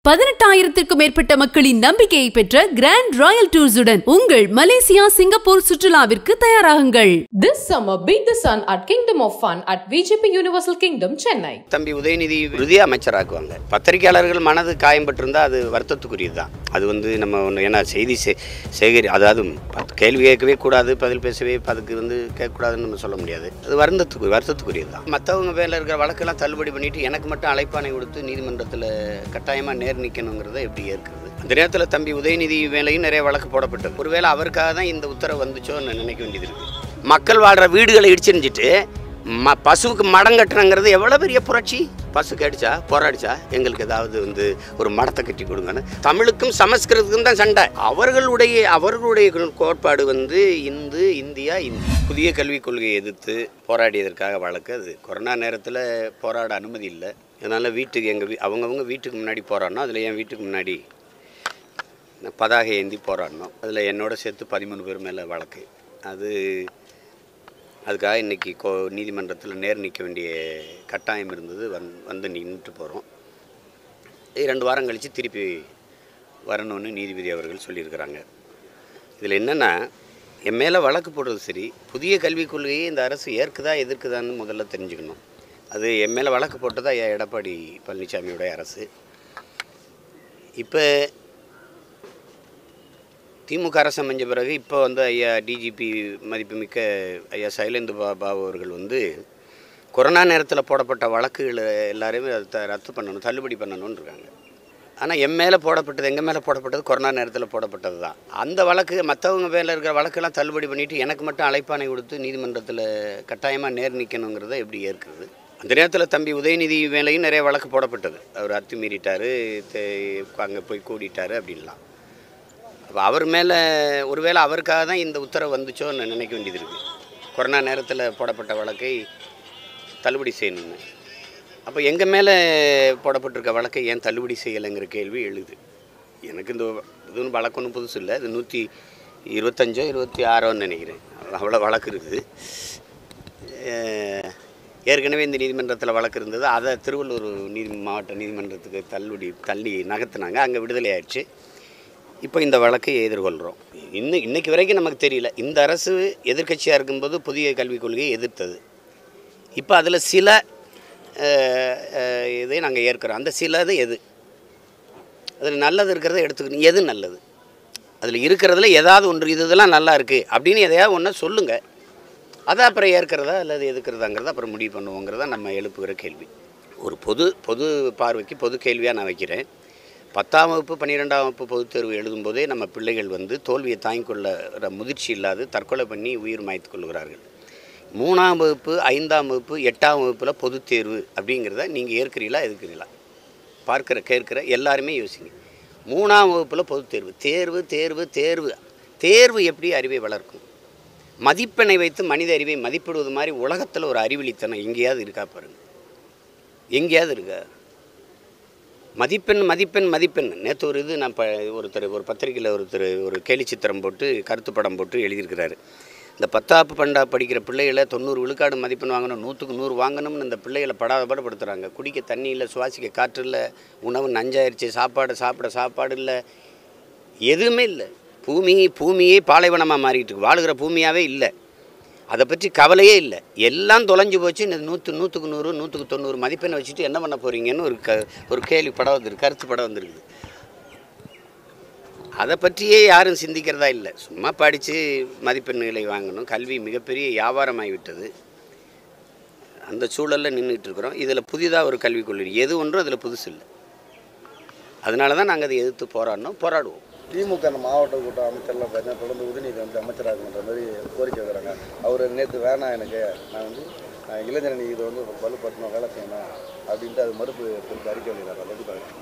பதினெட்டாயிரத்திற்கும் மேற்பட்ட மக்களின் நம்பிக்கையை பெற்ற கிராண்ட் ராயல் டூர்ஸுடன் உங்கள் மலேசியா சிங்கப்பூர் சுற்றுலாவிற்கு தயாராகுங்கள் This summer, beat the sun at Kingdom of Fun at VGP Universal Kingdom, Chennai. தம்பி உதயநிதி உறுதியாக அமைச்சராக்குவாங்க பத்திரிகையாளர்கள் மனது காயம்பட்டிருந்தா அது வருத்தத்துக்குரியது தான் அது வந்து நம்ம ஒன்று ஏன்னா செய்தி சே சேகரி அதாவது பத்து கேள்வி கேட்கவே கூடாது பதில் பேசவே அதுக்கு வந்து கேட்கக்கூடாதுன்னு நம்ம சொல்ல முடியாது அது வருந்தத்துக்கு வருத்தத்துக்குரியது தான் மற்றவங்க மேலே இருக்கிற வழக்கெல்லாம் தள்ளுபடி பண்ணிட்டு எனக்கு மட்டும் அழைப்பானை கொடுத்து நீதிமன்றத்தில் கட்டாயமாக நேர் நிற்கணுங்கிறத எப்படி ஏற்கிறது அந்த நேரத்தில் தம்பி உதயநிதி மேலேயும் நிறைய வழக்கு போடப்பட்டது ஒருவேளை அவருக்காக தான் இந்த உத்தரவு வந்துச்சோன்னு நினைக்க வேண்டியது இருக்குது மக்கள் வாழ்கிற வீடுகளை இடிச்சிருந்துட்டு ம பசுவுக்கு மடம் கட்டுறங்கிறது எவ்வளோ பெரிய புரட்சி பசு கடிச்சா போராடிச்சா எங்களுக்கு ஏதாவது வந்து ஒரு மடத்தை கட்டி கொடுங்கன்னு தமிழுக்கும் சமஸ்கிருதத்துக்கும் தான் சண்டை அவர்களுடைய அவர்களுடைய கோட்பாடு வந்து இந்து இந்தியா இந்தி புதிய கல்விக் கொள்கையை எதிர்த்து போராடியதற்காக வழக்கு அது கொரோனா நேரத்தில் போராட அனுமதி இல்லை அதனால் வீட்டுக்கு எங்கள் வீ அவங்கவுங்க வீட்டுக்கு முன்னாடி போராடணும் அதில் என் வீட்டுக்கு முன்னாடி பதாகை ஏந்தி போராடணும் அதில் என்னோட சேர்த்து பதிமூணு பேர் மேலே வழக்கு அது அதுக்காக இன்றைக்கி கோ நீதிமன்றத்தில் நேர் நிற்க வேண்டிய கட்டாயம் இருந்தது வந் வந்து நின்றுட்டு போகிறோம் ரெண்டு வாரம் கழித்து திருப்பி வரணும்னு நீதிபதி அவர்கள் சொல்லியிருக்கிறாங்க இதில் என்னென்னா என் மேலே வழக்கு போடுறது சரி புதிய கல்விக் கொள்கையை இந்த அரசு ஏற்குதா எதிர்க்குதான்னு முதல்ல தெரிஞ்சுக்கணும் அது என் மேலே வழக்கு போட்டதா என் எடப்பாடி பழனிசாமியோடைய அரசு இப்போ திமுக அரசு அமைஞ்ச பிறகு இப்போ வந்து ஐயா டிஜிபி மதிப்புமிக்க ஐயா சைலேந்து பாபு அவர்கள் வந்து கொரோனா நேரத்தில் போடப்பட்ட வழக்குகள் எல்லாரையுமே ரத்து ரத்து பண்ணணும் தள்ளுபடி பண்ணணும்னு இருக்காங்க ஆனால் என் மேலே போடப்பட்டது எங்கள் மேலே போடப்பட்டது கொரோனா நேரத்தில் போடப்பட்டது தான் அந்த வழக்கு மற்றவங்க மேலே இருக்கிற வழக்கெல்லாம் தள்ளுபடி பண்ணிவிட்டு எனக்கு மட்டும் அழைப்பானை கொடுத்து நீதிமன்றத்தில் கட்டாயமாக நேர் நிற்கணுங்கிறத எப்படி ஏற்கிறது அந்த நேரத்தில் தம்பி உதயநிதி மேலேயும் நிறைய வழக்கு போடப்பட்டது அவர் அத்துமீறிட்டார் அங்கே போய் கூடிட்டார் அப்படின்லாம் அப்போ அவர் மேலே ஒருவேளை அவருக்காக தான் இந்த உத்தரவு வந்துச்சோன்னு நினைக்க வேண்டியது இருக்குது கொரோனா நேரத்தில் போடப்பட்ட வழக்கை தள்ளுபடி செய்யணும்னு அப்போ எங்கள் மேலே போடப்பட்டிருக்க வழக்கை ஏன் தள்ளுபடி செய்யலைங்கிற கேள்வி எழுது எனக்கு இந்த இது ஒன்றும் வழக்கு ஒன்றும் புதுசு இல்லை இது நூற்றி இருபத்தஞ்சோ இருபத்தி ஆறோன்னு நினைக்கிறேன் அவ்வளோ வழக்கு இருக்குது அஹ், ஏற்கனவே இந்த நீதிமன்றத்தில் வழக்கு இருந்தது அதை திருவள்ளூர் நீதி மாவட்ட நீதிமன்றத்துக்கு தள்ளுபடி தள்ளி நகர்த்துனாங்க அங்கே விடுதலை ஆயிடுச்சு இப்போ இந்த வழக்கை எதிர்கொள்கிறோம் இன்னும் இன்னைக்கு வரைக்கும் நமக்கு தெரியல இந்த அரசு எதிர்க்கட்சியாக இருக்கும்போது புதிய கல்விக் கொள்கையை எதிர்த்தது இப்போ அதில் சில அஹ், அஹ், இதை நாங்கள் ஏற்கிறோம் அந்த சிலது எது அதில் நல்லது இருக்கிறத எடுத்துக்கணும் எது நல்லது அதில் இருக்கிறதுல ஏதாவது ஒன்று இது இதெல்லாம் நல்லா இருக்குது அப்படின்னு எதையாவது ஒன்று சொல்லுங்கள் அதை அப்புறம் ஏற்கிறதா அல்லது எதுக்கிறதாங்கிறத அப்புறம் முடிவு பண்ணுவோங்கிறத நம்ம எழுப்புகிற கேள்வி ஒரு பொது பொது பார்வைக்கு பொது கேள்வியாக நான் வைக்கிறேன் பத்தாம் வகுப்பு பன்னிரெண்டாம் வகுப்பு பொதுத் தேர்வு எழுதும்போதே நம்ம பிள்ளைகள் வந்து தோல்வியை தாங்கிக் கொள்ள முதிர்ச்சி இல்லாது தற்கொலை பண்ணி உயிர் மாய்த்து கொள்கிறார்கள் மூணாம் வகுப்பு ஐந்தாம் வகுப்பு எட்டாம் வகுப்பில் பொதுத் தேர்வு அப்படிங்கிறத நீங்கள் ஏற்கிறீங்களா எதுக்குறீங்களா பார்க்குற கேட்குற எல்லாருமே யோசிங்க மூணாம் வகுப்பில் பொதுத் தேர்வு தேர்வு தேர்வு தேர்வு தேர்வு எப்படி அறிவை வளர்க்கும் மதிப்பெண்ணை வைத்து மனித அறிவை மதிப்பிடுவது மாதிரி உலகத்தில் ஒரு அறிவிலித்தனம் எங்கேயாவது இருக்கா பாருங்க எங்கேயாவது இருக்கா மதிப்பெண் மதிப்பெண் மதிப்பெண் நேற்று ஒரு இது நான் ப ஒருத்தர் ஒரு பத்திரிக்கையில் ஒருத்தர் ஒரு கேலி சித்திரம் போட்டு கருத்து படம் போட்டு எழுதியிருக்கிறாரு இந்த பத்தாப்பு பண்டா படிக்கிற பிள்ளைகளை தொண்ணூறு விழுக்காடு மதிப்பெண் வாங்கணும் நூற்றுக்கு நூறு வாங்கணும்னு இந்த பிள்ளைகளை படாத பாடுபடுத்துகிறாங்க குடிக்க தண்ணி இல்லை சுவாசிக்க காற்று இல்லை உணவு நஞ்சாயிருச்சு சாப்பாடு சாப்பிட சாப்பாடு இல்லை எதுவுமே இல்லை பூமி பூமியே பாலைவனமாக மாறிட்டு இருக்கு வாழுகிற பூமியாகவே இல்லை அதை பற்றி கவலையே இல்லை எல்லாம் தொலைஞ்சு போச்சு இந்த நூற்று நூற்றுக்கு நூறு நூற்றுக்கு தொண்ணூறு மதிப்பெண்ணை வச்சுட்டு என்ன பண்ண போகிறீங்கன்னு ஒரு க ஒரு கேள்வி படம் வந்துருக்கு கருத்து படம் வந்துருக்குது அதை பற்றியே யாரும் சிந்திக்கிறதா இல்லை சும்மா படித்து மதிப்பெண்களை வாங்கணும் கல்வி மிகப்பெரிய வியாபாரமாகி விட்டது அந்த சூழலில் நின்றுட்டு இருக்கிறோம் இதில் புதிதாக ஒரு கல்விக் கொள்கை எது ஒன்றும் அதில் புதுசு இல்லை அதனால தான் நாங்கள் அதை எதிர்த்து போராடணும் போராடுவோம் திமுக அந்த மாவட்ட கூட்ட அமைச்சர்லாம் பார்த்தீங்கன்னா தொடர்ந்து உதயநிதி வந்து அமைச்சராகணுன்ற மாதிரி கோரிக்கை வைக்கிறாங்க அவர் நேற்று வேணாம் எனக்கு நான் வந்து நான் இளைஞரணி இதை வந்து வலுப்படுத்தணும் வேலை செய்யணும் அப்படின்ட்டு அது மறுப்பு கொடுத்து அறிக்கை வெளியிடாரு அதை எப்படி பாருங்க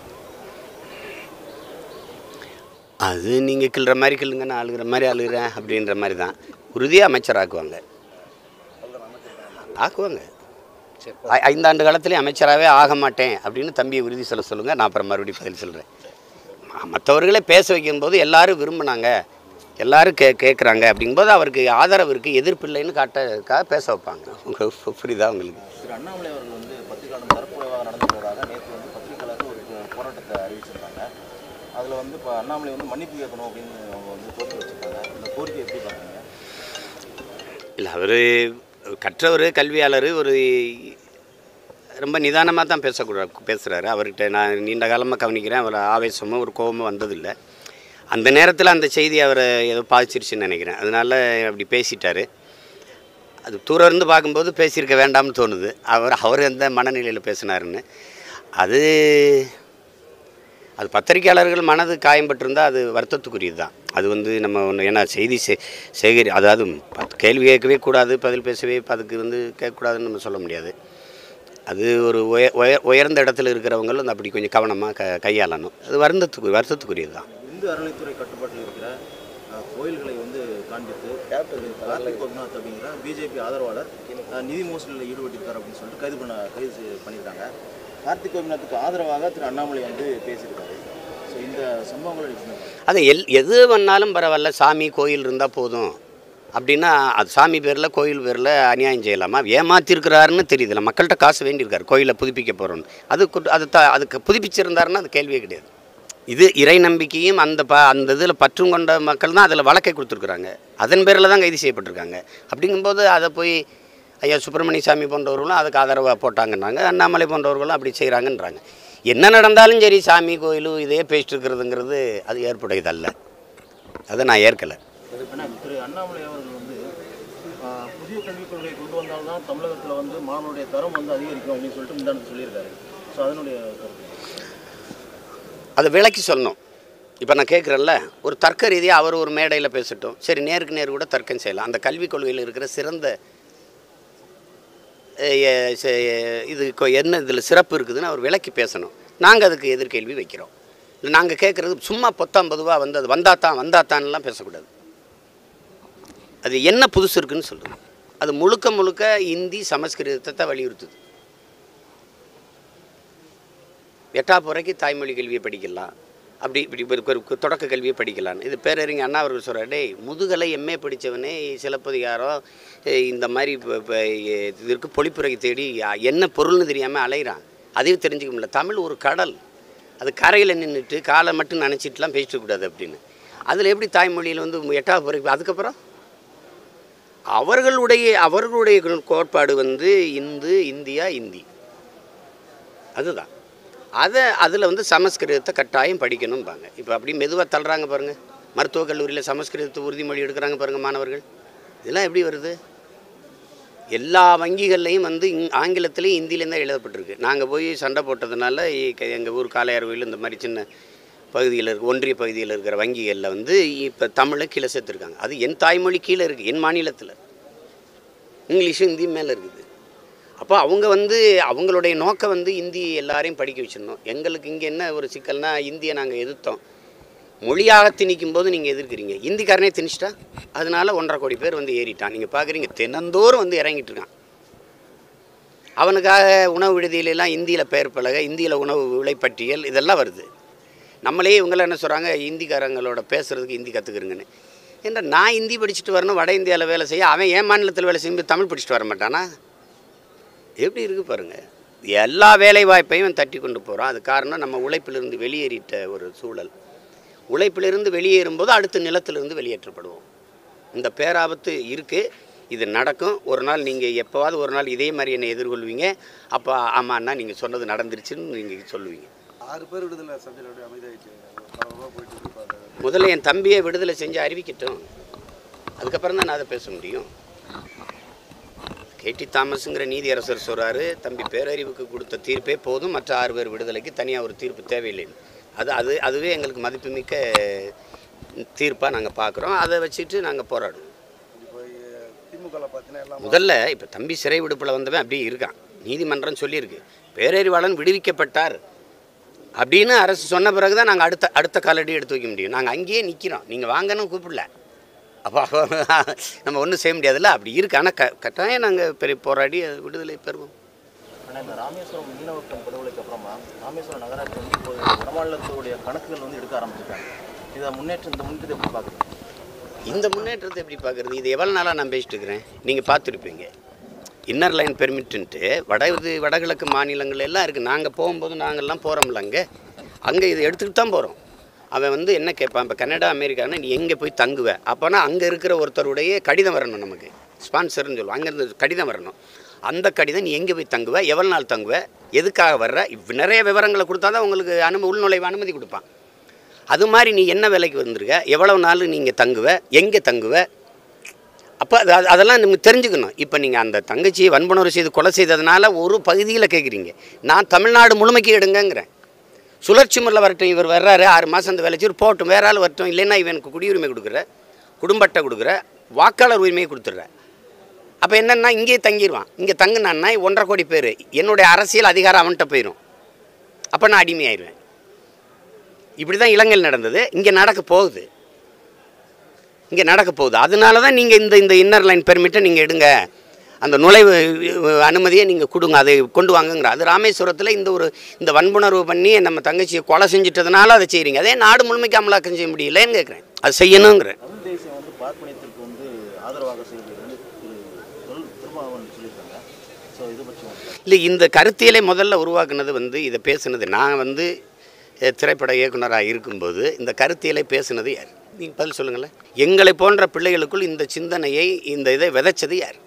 அது நீங்கள் கிள்ளுற மாதிரி கிள்ளுங்க நான் அழுகிற மாதிரி அழுகிறேன் அப்படின்ற மாதிரி தான் உறுதியாக அமைச்சர் ஆக்குவாங்க ஆக்குவாங்க ஐ- ஐந்தாண்டு காலத்துலேயும் அமைச்சராகவே ஆக மாட்டேன் அப்படின்னு தம்பியை உறுதி சொல்ல சொல்லுங்கள் நான் அப்புறம் மறுபடியும் பதில் சொல்கிறேன் மற்றவர்களே பேச வைக்கும்போது எல்லாரும் விரும்பினாங்க எல்லாரும் கே கேட்குறாங்க அப்படிங்கும்போது அவருக்கு ஆதரவு இருக்குது எதிர்ப்பு இல்லைன்னு காட்டக்காக பேச வைப்பாங்க உங்க புரியுதா உங்களுக்கு திரு அண்ணாமலை அவர்கள் வந்து பத்திரிகையாளர் தரப்புறவாக நடந்து போவதாக நேற்று வந்து பத்திரிகையாளர்கள் ஒரு போராட்டத்தை அறிவிச்சிருக்காங்க பண்ணியிருக்காங்க அதில் வந்து இப்போ அண்ணாமலை வந்து மன்னிப்பு கேட்கணும் அப்படின்னு அவங்க வந்து கோரிக்கை வச்சுருக்காங்க இந்த கோரிக்கை எப்படி பார்க்குறீங்க இல்லை அவர் கற்றவர் கல்வியாளர் ஒரு ரொம்ப நிதானமாக தான் பேசக்கூடாது பேசுகிறாரு அவர்கிட்ட நான் நீண்ட காலமாக கவனிக்கிறேன் அவர் ஆவேசமும் ஒரு கோபமும் வந்ததில்லை அந்த நேரத்தில் அந்த செய்தி அவரை ஏதோ பாதிச்சிருச்சுன்னு நினைக்கிறேன் அதனால அப்படி பேசிட்டாரு அது தூரம் இருந்து பார்க்கும்போது பேசியிருக்க வேண்டாம்னு தோணுது அவர் அவர் எந்த மனநிலையில் பேசினாருன்னு அது அது பத்திரிக்கையாளர்கள் மனது காயம்பட்டிருந்தால் அது வருத்தத்துக்குரியது தான் அது வந்து நம்ம ஒன்று ஏன்னா செய்தி சே சேகரி அதாவது பத்து கேள்வி கேட்கவே கூடாது பதில் பேசவே அதுக்கு வந்து கேட்கக்கூடாதுன்னு நம்ம சொல்ல முடியாது அது ஒரு உய உய உயர்ந்த இடத்துல இருக்கிறவங்களும் அந்த அப்படி கொஞ்சம் கவனமாக க கையாளணும் அது வருந்தத்துக்கு வருத்தத்துக்குரியது தான் இந்து அறநிலைத்துறை கட்டுப்பாட்டில் இருக்கிற அஹ், கோயில்களை வந்து காண்பித்து கேப்டன் கார்த்திக் கோபிநாத் அப்படிங்கிற பிஜேபி ஆதரவாளர் அஹ், நிதி மோசடியில் ஈடுபட்டிருக்கார் அப்படின்னு சொல்லிட்டு கைது பண்ண கைது செய்- பண்ணியிருக்காங்க கார்த்திக் கோபிநாத்துக்கு ஆதரவாக திரு அண்ணாமலை வந்து பேசியிருக்காரு ஸோ இந்த சம்பவங்களை எப்படி பார்க்கறீங்க? அது எல் எது வேணாலும் பரவாயில்ல சாமி கோயில் இருந்தால் போதும் அப்படின்னா அது சாமி பேரில் கோயில் பேரில் அநியாயம் செய்யலாமா ஏமாத்திருக்கிறாருன்னு தெரியுதுல்ல மக்கள்கிட்ட காசு வேண்டியிருக்காரு கோயிலை புதுப்பிக்க போகிறோன்னு அது குற்ற- அது த அதுக்கு புதுப்பிச்சிருந்தாருன்னா அது கேள்வியே கிடையாது இது இறை நம்பிக்கையும் அந்த ப அந்த இதில் பற்றும் கொண்ட மக்கள் தான் அதில் வழக்கை கொடுத்துருக்குறாங்க அதன் பேரில் தான் கைது செய்யப்பட்டிருக்காங்க அப்படிங்கும்போது அதை போய் ஐயா சுப்பிரமணிய சாமி போன்றவர்களும் அதுக்கு ஆதரவாக போட்டாங்கன்றாங்க அண்ணாமலை போன்றவர்களும் அப்படி செய்கிறாங்கன்றாங்க என்ன நடந்தாலும் சரி சாமி கோயில் இதே பேசிட்டு இருக்கிறதுங்கிறது அது ஏற்புடையதல்ல அதை நான் ஏற்கலை ஏன்னா திரு அண்ணாமலை அவர்கள் வந்து ஆஹ், புதிய கல்விக் கொள்கை கொண்டு வந்தால்தான் தமிழகத்தில் வந்து மாணவருடைய தரம் வந்து அதிகரிக்கும் அப்படின்னு சொல்லிட்டு முந்தானத்து சொல்லியிருக்காரு ஸோ அதனுடைய கருத்து அதை விளக்கி சொல்லணும் இப்போ நான் கேட்குறேன்ல ஒரு தர்க்க ரீதியாக அவர் ஒரு மேடையில் பேசட்டும் சரி நேருக்கு நேர் கூட தர்க்கம் செய்யலாம் அந்த கல்விக் கொள்கையில் இருக்கிற சிறந்த அஹ், எ- செ- இது கொ- என்ன இதில் சிறப்பு இருக்குதுன்னு அவர் விளக்கி பேசணும் நாங்கள் அதுக்கு எதிர்கேள்வி வைக்கிறோம் இல்லை நாங்கள் கேட்குறது சும்மா பொத்தாம் பொதுவாக வந்து அது வந்தாத்தான் வந்தாத்தான்லாம் பேசக்கூடாது அது என்ன புதுசு இருக்குன்னு சொல்லுங்கள் அது முழுக்க முழுக்க இந்தி சமஸ்கிருதத்தை தான் வலியுறுத்துது எட்டாம் வரைக்கு தாய்மொழி கல்வியை படிக்கலாம் அப்படி இப்படி ஒரு ஒரு ஒரு தொடக்க கல்வியை படிக்கலாம் இது பேரறிஞர் அண்ணா அவர்கள் சொல்கிறார் டேய் முதுகலை எம்ஏ படித்தவனே சிலப்பதிகாரம் ஏய், இந்த மாதிரி இப்போ இப்போ இதற்கு பொழிப்புரை தேடி அ- என்ன பொருள்னு தெரியாமல் அலைகிறான் அதையும் தெரிஞ்சுக்க முடியல தமிழ் ஒரு கடல் அது கரையில் நின்றுட்டு காலை மட்டும் நினச்சிட்டுலாம் பேசிட்டு கூடாது அப்படின்னு அதில் எப்படி தாய்மொழியில் வந்து எட்டாவது வரைக்கும் அதுக்கப்புறம் அவர்களுடைய அவர்களுடைய கோட்பாடு வந்து இந்து இந்தியா இந்தி அதுதான் அதை அதில் வந்து சமஸ்கிருதத்தை கட்டாயம் படிக்கணும்பாங்க இப்போ அப்படி மெதுவாக தள்ளுறாங்க பாருங்கள் மருத்துவக் கல்லூரியில் சமஸ்கிருதத்தை உறுதிமொழி எடுக்கிறாங்க பாருங்கள் மாணவர்கள் இதெல்லாம் எப்படி வருது எல்லா வங்கிகள்லையும் வந்து இங் ஆங்கிலத்திலையும் ஹிந்திலையும் தான் எழுதப்பட்டிருக்கு நாங்கள் போய் சண்டை போட்டதுனால எங்கள் ஊர் காளையார் கோயில் இந்த மாதிரி சின்ன பகுதியில் இருக்க ஒன்றிய பகுதியில் இருக்கிற வங்கிகளில் வந்து இப்போ தமிழை கீழே சேர்த்துருக்காங்க அது என் தாய்மொழி கீழே இருக்குது என் மாநிலத்தில் இங்கிலீஷும் ஹிந்தியும் மேலே இருக்குது அப்போ அவங்க வந்து அவங்களுடைய நோக்கம் வந்து இந்தி எல்லாரையும் படிக்க வச்சிடணும் எங்களுக்கு இங்கே என்ன ஒரு சிக்கல்னா இந்தியை நாங்கள் எதிர்த்தோம் மொழியாக திணிக்கும் போது நீங்கள் எதிர்க்கிறீங்க இந்திக்காரனே திணிச்சிட்டா அதனால ஒன்றரை கோடி பேர் வந்து ஏறிட்டான் நீங்கள் பார்க்குறீங்க தினந்தோறும் வந்து இறங்கிட்டு இருக்கான் அவனுக்காக உணவு விடுதியிலெல்லாம் இந்தியில் பெயர் பலகை இந்தியில் உணவு விலைப்பட்டியல் இதெல்லாம் வருது நம்மளே இவங்களாம் என்ன சொல்கிறாங்க இந்திக்காரங்களோட பேசுகிறதுக்கு ஹிந்தி கற்றுக்குறங்கன்னு ஏன்டா நான் ஹிந்தி படிச்சுட்டு வரணும் வட இந்தியாவில் வேலை செய்ய அவன் என் மாநிலத்தில் வேலை செய்யும்போது தமிழ் படிச்சுட்டு வர மாட்டானா எப்படி இருக்குது பாருங்கள் எல்லா வேலை வாய்ப்பையும் தட்டி கொண்டு போகிறோம் அது காரணம் நம்ம உழைப்பிலிருந்து வெளியேறிட்ட ஒரு சூழல் உழைப்பிலிருந்து வெளியேறும்போது அடுத்த நிலத்திலிருந்து வெளியேற்றப்படுவோம் இந்த பேராபத்து இருக்குது இது நடக்கும் ஒரு நாள் நீங்கள் எப்போவாவது ஒரு நாள் இதே மாதிரி என்னை எதிர்கொள்வீங்க அப்போ ஆமாண்ணா நீங்கள் சொன்னது நடந்துருச்சுன்னு நீங்கள் சொல்லுவீங்க ஆறு பேர் விடுதலை சப்ஜெக்ட் அப்படியே அமைதியாகிடுச்சு பரபரப்பாக போயிட்டு இருக்கு இப்ப அது. முதல்ல என் தம்பியை விடுதலை செஞ்சு அறிவிக்கட்டும் அதுக்கப்புறம் தான் நான் அதை பேச முடியும் கேடி தாமஸுங்கிற நீதியரசர் சொல்கிறாரு தம்பி பேரறிவுக்கு கொடுத்த தீர்ப்பே போதும் மற்ற ஆறு பேர் விடுதலைக்கு தனியாக ஒரு தீர்ப்பு தேவையில்லைன்னு அது அது அதுவே எங்களுக்கு மதிப்புமிக்க தீர்ப்பாக நாங்கள் பார்க்குறோம் அதை வச்சுட்டு நாங்கள் போராடுவோம் இப்போ திமுகவில் பார்த்தீங்கன்னா எல்லாம் முதல்ல இப்போ தம்பி சிறை விடுப்பில் வந்தவன் அப்படியே இருக்கான் நீதிமன்றம் சொல்லியிருக்கு பேரறிவாளன் விடுவிக்கப்பட்டார் அப்படின்னு அரசு சொன்ன பிறகு தான் நாங்கள் அடுத்த அடுத்த காலடி எடுத்து வைக்க முடியும் நாங்கள் அங்கேயே நிற்கிறோம் நீங்கள் வாங்கன்னு கூப்பிடல அப்போ நம்ம ஒன்றும் செய்ய முடியாதுல்ல அப்படி இருக்கு ஆனால் க கட்டாயம் நாங்கள் பெரிய போராடி அது விடுதலை பெறுவோம் ஆனால் இந்த ராமேஸ்வரம் மீனவர்த்தம் படுகொலைக்கு அப்புறமா ராமேஸ்வரம் நகராட்சி வந்து இப்போ வடமாநிலத்துடைய கணக்குகள் வந்து எடுக்க ஆரம்பிச்சிருக்காங்க இதை முன்னேற்றம் இந்த முன்னேற்றத்தை எப்படி பார்க்குறீங்க இந்த முன்னேற்றத்தை எப்படி பார்க்குறது இது எவ்வளோ நாளாக நான் பேசிட்டு இருக்கிறேன் நீங்கள் பார்த்துருப்பீங்க இன்னர் லைன் பெர்மிட்டுன்ட்டு வட இது வடகிழக்கு மாநிலங்கள் எல்லாம் இருக்குது நாங்கள் போகும்போது நாங்கள்லாம் போகிறோம்ல அங்கே அங்கே இதை எடுத்துக்கிட்டு தான் போகிறோம் அவன் வந்து என்ன கேட்பான் இப்போ கனடா அமெரிக்கானா நீ எங்கே போய் தங்குவ அப்போனா அங்கே இருக்கிற ஒருத்தருடைய கடிதம் வரணும் நமக்கு ஸ்பான்சர்னு சொல்லுவோம் அங்கேருந்து கடிதம் வரணும் அந்த கடிதம் நீ எங்கே போய் தங்குவ எவ்வளோ நாள் தங்குவ எதுக்காக வர்ற இவ் நிறைய விவரங்களை கொடுத்தா தான் உங்களுக்கு அனுமதி உள்நுழைவு அனுமதி கொடுப்பான் அது மாதிரி நீ என்ன வேலைக்கு வந்திருக்க எவ்வளவு நாள் நீங்கள் தங்குவ எங்கே தங்குவ அப்போ அது அது- அதெல்லாம் நமக்கு தெரிஞ்சுக்கணும் இப்போ நீங்கள் அந்த தங்கச்சியை வன்புணர்வு செய்து கொலை செய்ததுனால ஒரு பகுதியில் கேட்குறீங்க நான் தமிழ்நாடு முழுமைக்கு எடுங்கங்கிறேன் சுழற்சி முறையில் வரட்டும் இவர் வர்றாரு ஆறு மாதம் அந்த வேலை செய்து போகட்டும் வேற ஆள் வரட்டும் இல்லைன்னா இவனுக்கு குடியுரிமை கொடுக்குற குடும்ப அட்டை கொடுக்குற வாக்காளர் உரிமையை கொடுத்துட்ற அப்போ என்னென்னா இங்கேயே தங்கிடுவான் இங்கே தங்குனான்னா ஒன்றரை கோடி பேர் என்னுடைய அரசியல் அதிகாரம் அவன்கிட்ட போயிடும் அப்போ நான் அடிமையாயிருவேன் இப்படி தான் இலங்கையில் நடந்தது இங்கே நடக்க போகுது இங்கே நடக்க போகுது அதனால தான் நீங்கள் இந்த இந்த இன்னர் லைன் பெர்மிட்டை நீங்கள் எடுங்க அந்த நுழைவு அஹ், அனுமதியை நீங்கள் கொடுங்க அதை கொண்டு வாங்கங்கிற அது ராமேஸ்வரத்தில் இந்த ஒரு இந்த வன்புணர்வு பண்ணி நம்ம தங்கச்சியை கொலை செஞ்சிட்டதுனால அதை செய்கிறீங்க அதே நாடு முழுமைக்கு அமலாக்கம் செய்ய முடியலன்னு கேட்குறேன் அது செய்யணுங்கிறேன் தமிழ் தேசியம் வந்து பார்ப்பனியத்திற்கு வந்து ஆதரவாக செய்வது வந்து திரு தொல் திருமாவளவன் சொல்லியிருக்காங்க ஸோ இதை பற்றி உங்களுக்கு இல்லை இந்த கருத்தியலை முதல்ல உருவாக்குனது வந்து இதை பேசுனது நான் வந்து அஹ், திரைப்பட இயக்குனராக இருக்கும்போது இந்த கருத்தியலை பேசுனது யார் நீங்கள் பதில் சொல்லுங்களேன் எங்களை போன்ற பிள்ளைகளுக்குள் இந்த சிந்தனையை இந்த இதை விதைச்சது யார்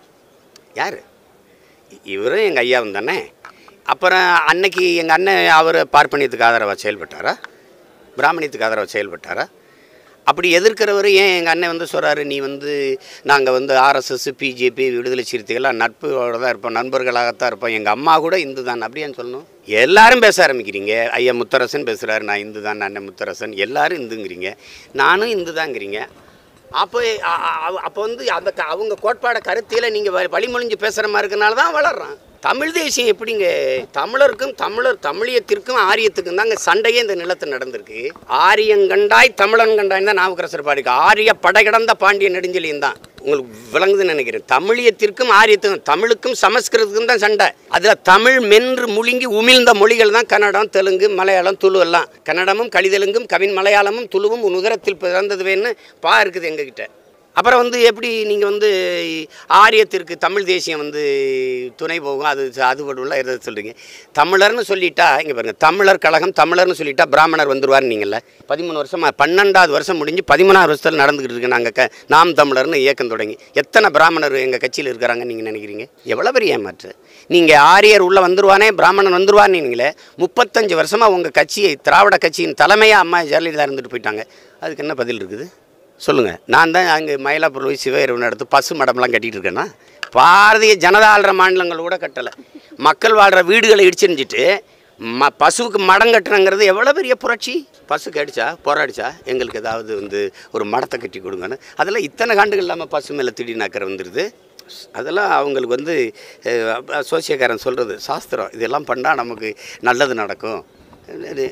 யார் இவரும் எங்கள் ஐயாவும் தானே அப்புறம் அன்னைக்கு எங்கள் அண்ணன் அவர் பார்ப்பனியத்துக்கு ஆதரவாக செயல்பட்டாரா பிராமணியத்துக்கு ஆதரவாக செயல்பட்டாரா அப்படி எதிர்க்கிறவர் ஏன் எங்கள் அண்ணன் வந்து சொல்கிறாரு நீ வந்து நாங்கள் வந்து ஆர்எஸ்எஸ் பிஜேபி விடுதலை சிறுத்தைகள்லாம் நட்போட தான் இருப்போம் நண்பர்களாகத்தான் இருப்போம் எங்கள் அம்மா கூட இந்து தான் அப்படியான்னு சொல்லணும் எல்லாரும் பேச ஆரம்பிக்கிறீங்க ஐயா முத்தரசன் பேசுகிறாரு நான் இந்து தான் அண்ணன் முத்தரசன் எல்லாரும் இந்துங்கிறீங்க நானும் இந்து தாங்கிறீங்க அப்போ அ- அ- அப்போ வந்து அந்த க- அவங்க கோட்பாட கருத்தியில் நீங்கள் வழிமொழிஞ்சு பேசுகிற மாதிரி இருக்கனால தான் வளர்றான் தமிழ் தேசியம் எப்படிங்க தமிழருக்கும் தமிழர் தமிழியத்திற்கும் ஆரியத்துக்கும் தாங்க சண்டையே இந்த நிலத்தில் நடந்திருக்கு ஆரியங்கண்டாய் தமிழன் கண்டாய் தான் நாவுக்கரசர் பாடிக்கு ஆரிய படைகடந்த பாண்டிய நெடுஞ்செழியன் தான் உங்களுக்கு விளங்குதுன்னு நினைக்கிறேன் தமிழியத்திற்கும் ஆரியத்துக்கும் தமிழுக்கும் சமஸ்கிருதத்துக்கும் தான் சண்டை அதில் தமிழ் மென்று முழுங்கி உமிழ்ந்த மொழிகள் தான் கன்னடம் தெலுங்கு மலையாளம் துளு எல்லாம் கன்னடமும் கலிதெலுங்கும் கவின் மலையாளமும் துளுவும் உன் உதரத்தில் பிறந்ததுவேன்னு பா இருக்குது எங்ககிட்ட அப்புறம் வந்து எப்படி நீங்கள் வந்து ஆரியத்திற்கு தமிழ் தேசியம் வந்து துணை போகும் அது அது படும்ல எதை சொல்கிறீங்க தமிழர்னு சொல்லிட்டா இங்கே பாருங்கள் தமிழர் கழகம் தமிழர்னு சொல்லிட்டா பிராமணர் வந்துருவார் நீங்கள்ல பதிமூணு வருஷமாக பன்னெண்டாவது வருஷம் முடிஞ்சு பதிமூணாவது வருஷத்தில் நடந்துக்கிட்டு இருக்கு நாங்கள் க நாம் தமிழர்னு இயக்கம் தொடங்கி எத்தனை பிராமணர் எங்கள் கட்சியில் இருக்கிறாங்கன்னு நீங்கள் நினைக்கிறீங்க எவ்வளோ பெரிய ஏமாற்று நீங்கள் ஆரியர் உள்ளே வந்துருவானே பிராமணன் வந்துருவான்னு நீங்களே முப்பத்தஞ்சு வருஷமாக உங்கள் கட்சியை திராவிட கட்சியின் தலைமையாக அம்மா ஜெயலலிதா இருந்துட்டு போயிட்டாங்க அதுக்கு என்ன பதில் இருக்குது சொல்லுங்கள் நான் தான் அங்கே மயிலாப்பூர் போய் சிவகிரவன் எடுத்து பசு மடம்லாம் கட்டிகிட்டு இருக்கேன்னா பாரதிய ஜனதா ஆள்ற மாநிலங்கள் கூட கட்டலை மக்கள் வாழ்கிற வீடுகளை இடிச்சிருந்துட்டு ம பசுவுக்கு மடம் கட்டுறங்கிறது எவ்வளோ பெரிய புரட்சி பசு கடிச்சா போராடிச்சா எங்களுக்கு ஏதாவது வந்து ஒரு மடத்தை கட்டி கொடுங்கன்னு அதெல்லாம் இத்தனை காண்டுகள் இல்லாமல் பசு மேலே திடீர்னு அக்கறை வந்துடுது அதெல்லாம் அவங்களுக்கு வந்து அஹ், சோசியக்காரன் சொல்கிறது சாஸ்திரம் இதெல்லாம் பண்ணால் நமக்கு நல்லது நடக்கும் இது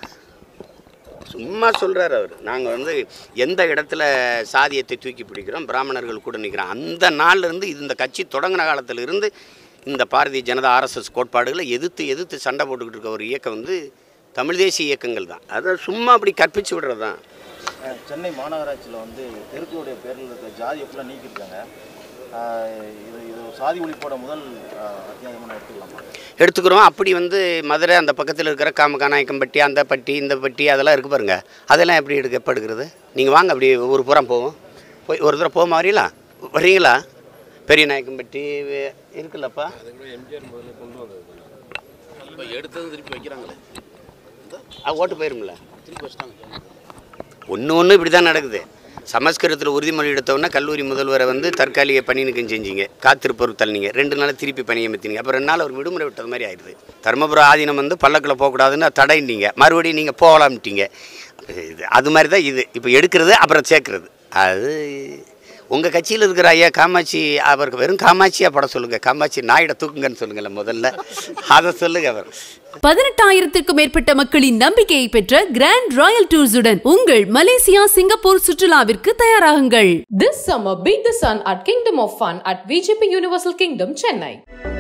சும்மா சொல்கிறார் அவர் நாங்கள் வந்து எந்த இடத்துல சாதியத்தை தூக்கி பிடிக்கிறோம் பிராமணர்கள் கூட நிற்கிறோம் அந்த நாள்ல இருந்து இது இந்த கட்சி தொடங்கின காலத்துல இருந்து இந்த பாரதிய ஜனதா ஆர்எஸ்எஸ் கோட்பாடுகளை எதிர்த்து எதிர்த்து சண்டை போட்டுக்கிட்டு இருக்க ஒரு இயக்கம் வந்து தமிழ் தேசிய இயக்கங்கள் தான் அதை சும்மா அப்படி கற்பிச்சு விடுறது தான் அஹ் சென்னை மாநகராட்சியில் வந்து தெருக்களுடைய பேரில் இருக்க ஜாதியை ஃபுல்லாக நீக்கியிருக்காங்க அஹ் இது இது ஒரு சாதி ஒழிப்போட முதல் அஹ், அத்தியாயமா நான் எடுத்துக்கலாமா எடுத்துக்கிறோம் அப்படி வந்து மதுரை அந்த பக்கத்தில் இருக்கிற காமகாநாயக்கம்பட்டி அந்த பட்டி இந்த பட்டி அதெல்லாம் இருக்கு பாருங்க அதெல்லாம் எப்படி எடுக்க எப்போ எடுக்கிறது நீங்கள் வாங்க அப்படி ஒரு புறம் போவோம் போய் ஒரு தடவை போக வரீங்களா வரீங்களா பெரிய நாயக்கம்பட்டி வே- இருக்குல்லப்பா இப்போ எடுத்தது திருப்பி வைக்கிறாங்களே அது ஓட்டு போயிரும்ல திருப்பி வச்சிட்டாங்க ஒன்று ஒன்று இப்படி தான் நடக்குது சமஸ்கிருதத்தில் உறுதிமொழி எடுத்தோன்னே கல்லூரி முதல்வரை வந்து தற்காலிக பணி நீக்கம் செஞ்சீங்க காத்திருப்பவர் தள்ளினீங்க ரெண்டு நாள் திருப்பி பணி அமைத்தினீங்க அப்புறம் ரெண்டு நாள் அவர் விடுமுறை விட்டது மாதிரி ஆயிடுது தருமபுரம் ஆதீனம் வந்து பல்லக்கில் போகக்கூடாதுன்னு தடைந்தீங்க மறுபடியும் நீங்கள் போகலாம்ட்டீங்க இது அது மாதிரி தான் இது இப்போ எடுக்கிறது அப்புறம் சேர்க்கறது அது உங்கள் கட்சியில் இருக்கிற ஐயா காமாட்சி அவருக்கு வெறும் காமாட்சியாக படம் சொல்லுங்கள் காமாட்சி நாயிட தூக்குங்கன்னு சொல்லுங்களேன் முதல்ல அதை சொல்லுங்க அவர் பதினெட்டாயிரத்திற்கும் மேற்பட்ட மக்களின் நம்பிக்கையை பெற்ற கிராண்ட் ராயல் டூர்ஸுடன் உங்கள் மலேசியா சிங்கப்பூர் சுற்றுலாவிற்கு தயாராகுங்கள் This summer, beat the sun at Kingdom of Fun at VGP Universal Kingdom, Chennai.